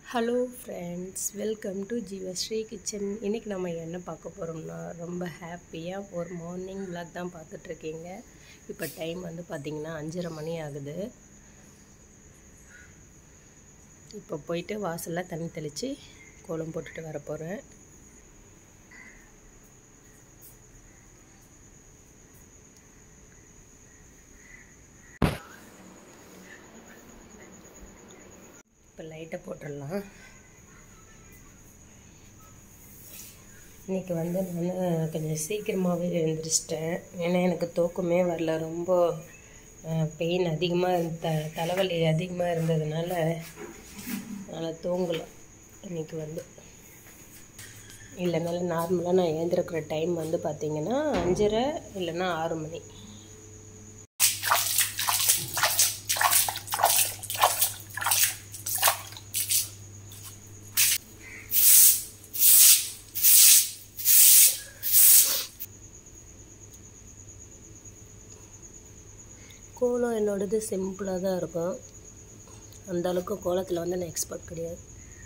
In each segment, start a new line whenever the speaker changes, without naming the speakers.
hello friends welcome to Jeevasri kitchen இன்றைக்கி நம்ம என்ன பார்க்க போகிறோம்னா ரொம்ப ஹாப்பியாக ஒரு மார்னிங் vlog தான் பார்த்துட்ருக்கீங்க இப்போ டைம் வந்து பார்த்திங்கன்னா அஞ்சரை மணி ஆகுது இப்போ போயிட்டு வாசலில் தண்ணி தெளித்து கோலம் போட்டுட்டு வர போகிறேன் இப்போ லைட்டை போட்டுடலாம் இன்றைக்கி வந்து நான் கொஞ்சம் சீக்கிரமாகவே எழுந்திரிச்சிட்டேன் ஏன்னா எனக்கு தூக்கமே வரல ரொம்ப பெயின் அதிகமாக த தலைவலி அதிகமாக இருந்ததுனால என்னால் தூங்கலை இன்றைக்கி வந்து இல்லைனாலும் நார்மலாக நான் எழுந்திருக்கிற டைம் வந்து பார்த்திங்கன்னா அஞ்சரை இல்லைன்னா ஆறு மணி கோலம் என்னோடது சிம்பிளாக தான் இருக்கும் அந்த அளவுக்கு கோலத்தில் வந்து நான் எக்ஸ்பர்ட் கிடையாது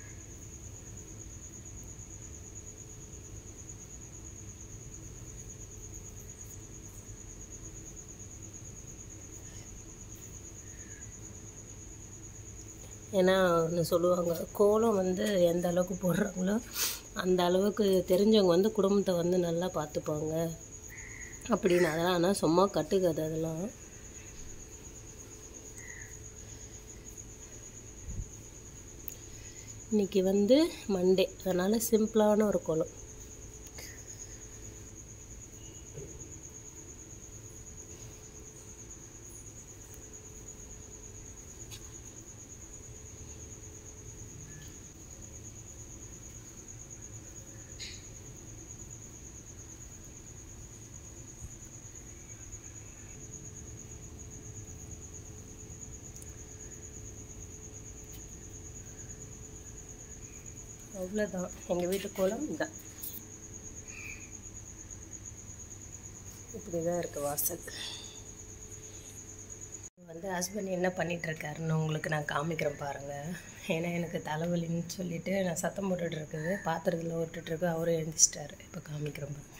ஏன்னா ஒன்று சொல்லுவாங்க கோலம் வந்து எந்த அளவுக்கு போடுறாங்களோ அந்த அளவுக்கு தெரிஞ்சவங்க வந்து குடும்பத்தை வந்து நல்லா பார்த்துப்பாங்க அப்படின்னு அதெல்லாம் ஆனால் சும்மா கட்டுக்கதை அதெல்லாம் இன்றைக்கி வந்து மண்டே அதனால் சிம்பிளான ஒரு கோலம் அவ்வளோதான் எங்கள் வீட்டு கோலம் இதுதான் இப்படி தான் இருக்குது வாசல் வந்து ஹஸ்பண்ட் என்ன பண்ணிகிட்ருக்காருன்னு உங்களுக்கு நான் காமிக்கிறேன் பாருங்கள் ஏன்னா எனக்கு தலைவலின்னு சொல்லிட்டு நான் சத்தம் போட்டுட்டு இருக்குது பாத்திரத்தில் விட்டுட்ருக்கு அவரும் எழுந்திச்சிட்டாரு இப்போ காமிக்கிறேன் பாருங்க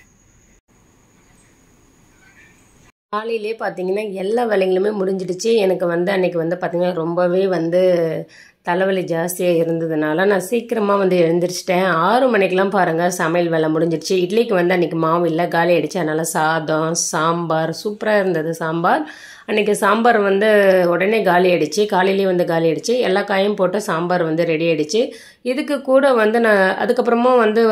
காலையிலே பார்த்தீங்கன்னா எல்லா வேலைகளுமே முடிஞ்சிடுச்சு எனக்கு வந்து அன்றைக்கி வந்து பார்த்திங்கன்னா ரொம்பவே வந்து தலைவலி ஜாஸ்தியாக இருந்ததுனால நான் சீக்கிரமாக வந்து எழுந்திரிச்சிட்டேன் ஆறு மணிக்கெலாம் பாருங்கள் சமையல் வேலை முடிஞ்சிடுச்சு இட்லிக்கு வந்து அன்றைக்கி மாவு இல்லை காலி ஆகிடுச்சு அதனால் சாதம் சாம்பார் சூப்பராக இருந்தது சாம்பார் அன்றைக்கி சாம்பார் வந்து உடனே காலி ஆகிடுச்சு காலையிலேயே வந்து காலி ஆகிடுச்சு எல்லா காயும் போட்டு சாம்பார் வந்து ரெடி ஆகிடுச்சு இதுக்கு கூட வந்து நான் அதுக்கப்புறமா வந்து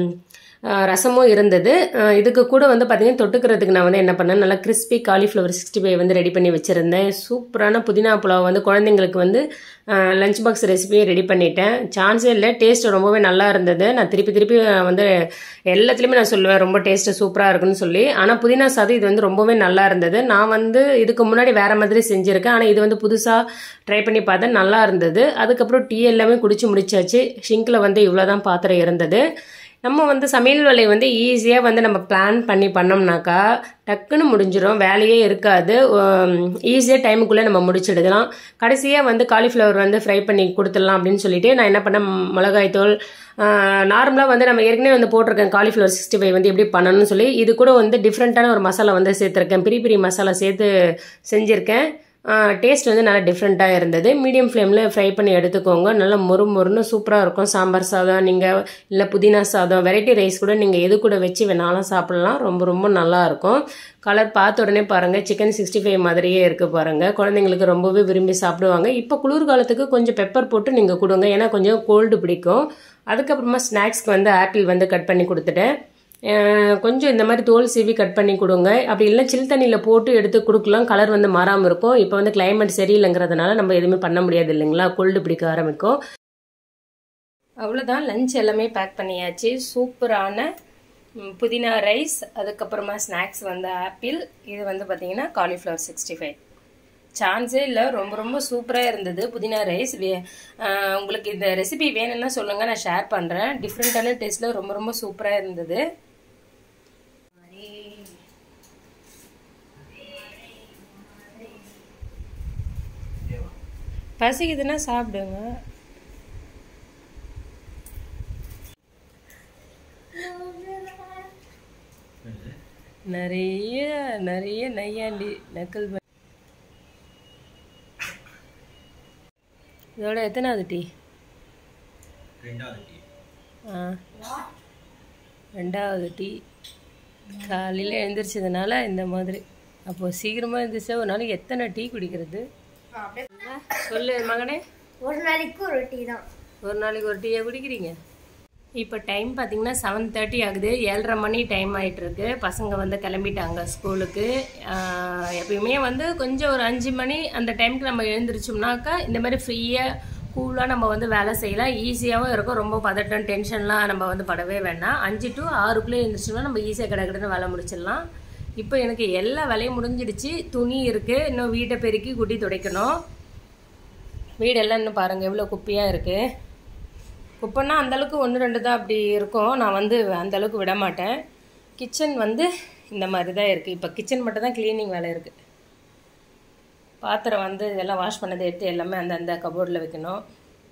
ரசமும் இருந்தது இதுக்கு கூட வந்து பார்த்திங்கன்னா தொட்டுக்கிறதுக்கு நான் வந்து என்ன பண்ணேன் நல்லா கிறிஸ்பி காலிஃப்ளவர் சிக்ஸ்டி ஃபைவ் வந்து ரெடி பண்ணி வச்சுருந்தேன் சூப்பரான புதினா புலாவ் வந்து குழந்தைங்களுக்கு வந்து லஞ்ச் பாக்ஸ் ரெசிபியை ரெடி பண்ணிட்டேன் சான்ஸே இல்லை டேஸ்ட் ரொம்பவே நல்லா இருந்தது நான் திருப்பி திருப்பி வந்து எல்லாத்துலேயுமே நான் சொல்லுவேன் ரொம்ப டேஸ்ட்டு சூப்பராக இருக்குன்னு சொல்லி ஆனால் புதினா சாதம் இது வந்து ரொம்பவே நல்லா இருந்தது நான் வந்து இதுக்கு முன்னாடி வேறு மாதிரி செஞ்சுருக்கேன் ஆனால் இது வந்து புதுசாக ட்ரை பண்ணி பார்த்தேன் நல்லா இருந்தது அதுக்கப்புறம் டீ எல்லாமே குடிச்சு முடிச்சாச்சு ஷிங்கில் வந்து இவ்வளோ தான் பாத்திரம் இருந்தது நம்ம வந்து சமையல் வேலையை வந்து ஈஸியாக வந்து நம்ம பிளான் பண்ணி பண்ணோம்னாக்கா டக்குன்னு முடிஞ்சிடும் வேலையே இருக்காது ஈஸியாக டைமுக்குள்ளே நம்ம முடிச்சிடலாம் கடைசியாக வந்து காலிஃப்ளவர் வந்து ஃப்ரை பண்ணி கொடுத்துடலாம் அப்படின்னு சொல்லிட்டு நான் என்ன பண்ணேன் மிளகாய் தூள் நார்மலாக வந்து நம்ம ஏற்கனவே வந்து போட்டிருக்கேன் காலிஃப்ளவர் சிக்ஸ்டி ஃபைவ் வந்து எப்படி பண்ணணும்னு சொல்லி இது கூட வந்து டிஃப்ரெண்ட்டான ஒரு மசாலா வந்து சேர்த்துருக்கேன் பெரிய பெரிய மசாலா சேர்த்து செஞ்சுருக்கேன் டேஸ்ட் வந்து நல்லா டிஃப்ரெண்ட்டாக இருந்தது மீடியம் ஃப்ளேமில் ஃப்ரை பண்ணி எடுத்துக்கோங்க நல்லா மொறு மொறுன்னு சூப்பராக இருக்கும் சாம்பார் சாதம் நீங்கள் இல்லை புதினா சாதம் வெரைட்டி ரைஸ் கூட நீங்கள் எது கூட வச்சு வேணாலும் சாப்பிட்லாம் ரொம்ப ரொம்ப நல்லா இருக்கும் கலர் பார்த்த உடனே பாருங்கள் சிக்கன் சிக்ஸ்டி ஃபைவ் மாதிரியே இருக்குது பாருங்கள் குழந்தைங்களுக்கு ரொம்பவே விரும்பி சாப்பிடுவாங்க இப்போ குளிர்காலத்துக்கு கொஞ்சம் பெப்பர் போட்டு நீங்கள் கொடுங்க ஏன்னா கொஞ்சம் கோல்டு பிடிக்கும் அதுக்கப்புறமா ஸ்நாக்ஸ்க்கு வந்து ஆப்பிள் வந்து கட் பண்ணி கொடுத்துட்டேன் கொஞ்சம் இந்த மாதிரி தோல் சீவி கட் பண்ணி கொடுங்க அப்படி இல்லை சில் தண்ணியில் போட்டு எடுத்து கொடுக்கலாம் கலர் வந்து மாறாமல் இருக்கும் இப்போ வந்து கிளைமேட் சரியில்லைங்கிறதுனால நம்ம எதுவுமே பண்ண முடியாது இல்லைங்களா கோல்டு பிடிக்க ஆரம்பிக்கும் அவ்வளோதான் லஞ்ச் எல்லாமே பேக் பண்ணியாச்சு சூப்பரான புதினா ரைஸ் அதுக்கப்புறமா ஸ்நாக்ஸ் வந்து ஆப்பிள் இது வந்து பார்த்தீங்கன்னா காலிஃப்ளவர் சிக்ஸ்டி ஃபைவ் சான்ஸே இல்லை ரொம்ப ரொம்ப சூப்பராக இருந்தது புதினா ரைஸ் உங்களுக்கு இந்த ரெசிபி வேணும்னா சொல்லுங்கள் நான் ஷேர் பண்ணுறேன் டிஃப்ரெண்ட்டான டேஸ்ட்டில் ரொம்ப ரொம்ப சூப்பராக இருந்தது பசிக்குதுன்னா சாப்பிடுங்க நிறைய நிறைய நையாண்டி நக்கல் பண்ணி இதோட எத்தனாவது டீ
ரெண்டாவது டீ
ஆ ரெண்டாவது டீ காலையில் எழுந்திரிச்சதுனால இந்த மாதிரி அப்போது சீக்கிரமாக எழுந்திரிச்சா ஒரு நாளைக்கு எத்தனை டீ குடிக்கிறது சொல்லு மகனே
ஒரு நாளைக்கு ஒரு டீ தான்
ஒரு நாளைக்கு ஒரு டீயை குடிக்கிறீங்க இப்போ டைம் பார்த்தீங்கன்னா செவன் தேர்ட்டி ஆகுது ஏழரை மணி டைம் ஆயிட்டிருக்கு பசங்க வந்து கிளம்பிட்டாங்க ஸ்கூலுக்கு ஆஹ் எப்பயுமே வந்து கொஞ்சம் ஒரு அஞ்சு மணி அந்த டைமுக்கு நம்ம எழுந்திரிச்சோம்னாக்கா இந்த மாதிரி ஃப்ரீயாக கூலாக நம்ம வந்து வேலை செய்யலாம் ஈஸியாகவும் இருக்கும் ரொம்ப பதட்டம் டென்ஷன்லாம் நம்ம வந்து படவே வேண்டாம் அஞ்சு டு ஆறுக்குள்ளே எழுந்திரிச்சோம்னா நம்ம ஈஸியாக கடை கடைன்னு வேலை முடிச்சிடலாம் இப்போ எனக்கு எல்லா வேலையும் முடிஞ்சிடுச்சு துணி இருக்குது இன்னும் வீட்டை பெருக்கி குட்டி துடைக்கணும் வீடெல்லாம் இன்னும் பாருங்கள் எவ்வளோ குப்பையாக இருக்குது குப்பைன்னா அந்தளவுக்கு ஒன்று ரெண்டு தான் அப்படி இருக்கும் நான் வந்து அந்தளவுக்கு விட மாட்டேன் கிச்சன் வந்து இந்த மாதிரி தான் இருக்குது இப்போ கிச்சன் மட்டும் தான் க்ளீனிங் வேலை இருக்குது பாத்திரம் வந்து இதெல்லாம் வாஷ் பண்ணதை எடுத்து எல்லாமே அந்த அந்த கபோர்டில் வைக்கணும்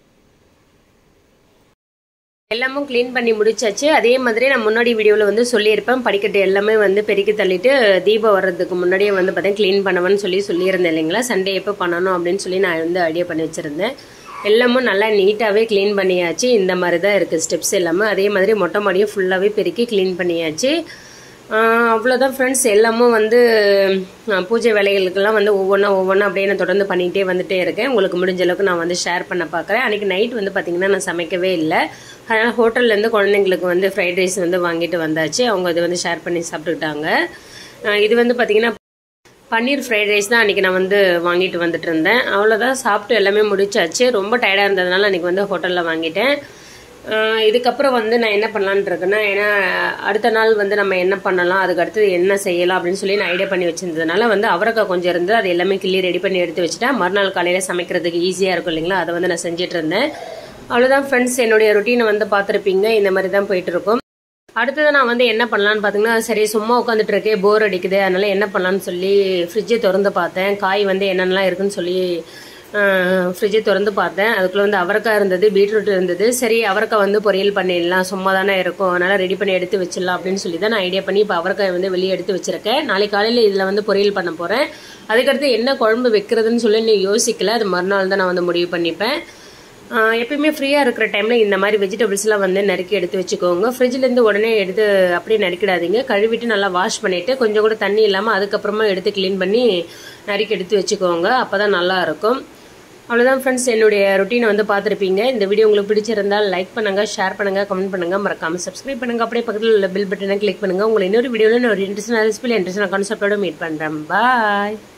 எல்லாமும் க்ளீன் பண்ணி முடிச்சாச்சு அதே மாதிரி நான் முன்னாடி வீடியோவில் வந்து சொல்லியிருப்பேன் படிக்கட்டு எல்லாமே வந்து பெருக்கி தள்ளிட்டு தீபம் வர்றதுக்கு முன்னாடியே வந்து பார்த்தீங்கன்னா க்ளீன் பண்ணுவேன்னு சொல்லி சொல்லியிருந்தேன் இல்லைங்களா சண்டே எப்போ பண்ணணும் அப்படின்னு சொல்லி நான் வந்து ஐடியா பண்ணி வச்சுருந்தேன் எல்லாமும் நல்லா நீட்டாகவே க்ளீன் பண்ணியாச்சு இந்த மாதிரி தான் இருக்குது ஸ்டெப்ஸ் எல்லாமே அதே மாதிரி மொட்டை மாடியும் ஃபுல்லாகவே பெருக்கி க்ளீன் பண்ணியாச்சு ஆஹ் அவ்வளோதான் ஃப்ரெண்ட்ஸ் எல்லாமும் வந்து ஆஹ் பூஜை வேலைகளுக்கெல்லாம் வந்து ஒவ்வொன்றா ஒவ்வொன்றா அப்படியே நான் தொடர்ந்து பண்ணிகிட்டே வந்துட்டே இருக்கேன் உங்களுக்கு முடிஞ்ச அளவுக்கு நான் வந்து ஷேர் பண்ண பார்க்குறேன் அன்றைக்கி நைட் வந்து பார்த்திங்கன்னா நான் சமைக்கவே இல்லை அதனால் ஹோட்டல்லேருந்து குழந்தைங்களுக்கு வந்து ஃப்ரைட் ரைஸ் வந்து வாங்கிட்டு வந்தாச்சு அவங்க இது வந்து ஷேர் பண்ணி சாப்பிட்டுக்கிட்டாங்க ஆஹ் இது வந்து பார்த்திங்கன்னா பன்னீர் ஃப்ரைட் ரைஸ் தான் அன்றைக்கி நான் வந்து வாங்கிட்டு வந்துட்டு இருந்தேன் அவ்வளோதான் சாப்பிட்டு எல்லாமே முடிச்சாச்சு ரொம்ப டயர்டாக இருந்ததுனால அன்றைக்கி வந்து ஹோட்டலில் வாங்கிட்டேன் ஆஹ் இதுக்கப்புறம் வந்து நான் என்ன பண்ணலான்னு இருக்கேன்னா ஏன்னா அடுத்த நாள் வந்து நம்ம என்ன பண்ணலாம் அதுக்கு அடுத்தது என்ன செய்யலாம் அப்படின்னு சொல்லி நான் ஐடியா பண்ணி வச்சிருந்ததுனால வந்து அவரைக்காய் கொஞ்சம் இருந்து அது எல்லாமே கிள்ளி ரெடி பண்ணி எடுத்து வச்சுட்டேன் மறுநாள் காலையில் சமைக்கிறதுக்கு ஈஸியாக இருக்கும் இல்லைங்களா அதை வந்து நான் செஞ்சுட்டு இருந்தேன் அவ்வளோதான் ஃப்ரெண்ட்ஸ் என்னுடைய ரொட்டீனை வந்து பார்த்துருப்பீங்க இந்த மாதிரி தான் போயிட்டு இருக்கும் அடுத்தது நான் வந்து என்ன பண்ணலான்னு பார்த்தீங்கன்னா சரி சும்மா உட்காந்துட்டு இருக்கே போர் அடிக்குது அதனால என்ன பண்ணலான்னு சொல்லி ஃப்ரிட்ஜை திறந்து பார்த்தேன் காய் வந்து என்னென்னலாம் இருக்குன்னு சொல்லி ஃப்ரிட்ஜை திறந்து பார்த்தேன் அதுக்குள்ளே வந்து அவரைக்காய் இருந்தது பீட்ரூட் இருந்தது சரி அவரைக்காய் வந்து பொரியல் பண்ணிடலாம் சும்மா தானே இருக்கும் அதனால் ரெடி பண்ணி எடுத்து வச்சிடலாம் அப்படின்னு சொல்லி தான் நான் ஐடியா பண்ணி இப்போ அவரைக்காய் வந்து வெளியே எடுத்து வச்சிருக்கேன் நாளைக்கு காலையில் இதில் வந்து பொரியல் பண்ண போகிறேன் அதுக்கடுத்து என்ன குழம்பு வைக்கிறதுன்னு சொல்லி நீ யோசிக்கல அது மறுநாள் தான் நான் வந்து முடிவு பண்ணிப்பேன் ஆஹ் எப்பயுமே ஃப்ரீயாக இருக்கிற டைமில் இந்த மாதிரி வெஜிடபிள்ஸ்லாம் வந்து நறுக்கி எடுத்து வச்சுக்கோங்க ஃப்ரிட்ஜ்லேருந்து உடனே எடுத்து அப்படியே நறுக்கிடாதீங்க கழுவிட்டு நல்லா வாஷ் பண்ணிவிட்டு கொஞ்சம் கூட தண்ணி இல்லாமல் அதுக்கப்புறமா எடுத்து க்ளீன் பண்ணி நறுக்கி எடுத்து வச்சுக்கோங்க அப்போ தான் நல்லா இருக்கும் அவ்வளோதான் ஃப்ரெண்ட்ஸ் என்னுடைய ரொட்டீனை வந்து பார்த்துருப்பீங்க இந்த வீடியோ உங்களுக்கு பிடிச்சிருந்தால் லைக் பண்ணுங்கள் ஷேர் பண்ணுங்கள் கமெண்ட் பண்ணுங்கள் மறக்காமல் சப்ஸ்கிரைப் பண்ணுங்கள் அப்படியே பக்கத்தில் உள்ள பில் பட்டனை கிளிக் பண்ணுங்கள் உங்களை இன்னொரு வீடியோவில் ஒரு இன்ட்ரெஸ்டான ரெசிபியில் இன்ட்ரெஸ்டான கான்செப்டோட மீட் பண்ணுறேன் பாய்